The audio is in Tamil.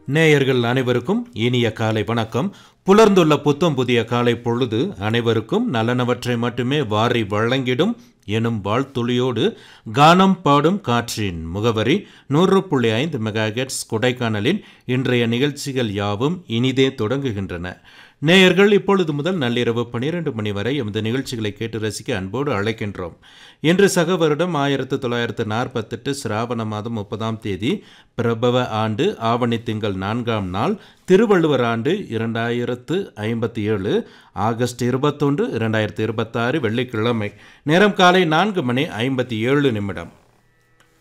நேயர்கள் அனைவருக்கும் இனிய காலை வணக்கம் புலர்ந்துள்ள புத்தம் புதிய காலை பொழுது அனைவருக்கும் நலனவற்றை மட்டுமே வாரி வழங்கிடும் எனும் வாழ்த்துளியோடு கானம் பாடும் காற்றின் முகவரி நூறு புள்ளி ஐந்து மெகாஹெட்ஸ் கொடைக்கானலின் இன்றைய நிகழ்ச்சிகள் யாவும் இனிதே தொடங்குகின்றன நேயர்கள் இப்பொழுது முதல் நள்ளிரவு பன்னிரண்டு மணி வரை எமது நிகழ்ச்சிகளை கேட்டு ரசிக்க அன்போடு அழைக்கின்றோம் இன்று சக வருடம் ஆயிரத்து தொள்ளாயிரத்து நாற்பத்தெட்டு சிராவண மாதம் முப்பதாம் தேதி பிரபவ ஆண்டு ஆவணி திங்கள் நான்காம் நாள் திருவள்ளுவர் ஆண்டு இரண்டாயிரத்து ஐம்பத்தி ஏழு ஆகஸ்ட் இருபத்தொன்று இரண்டாயிரத்து இருபத்தாறு வெள்ளிக்கிழமை நேரம் காலை நான்கு மணி ஐம்பத்தி ஏழு நிமிடம்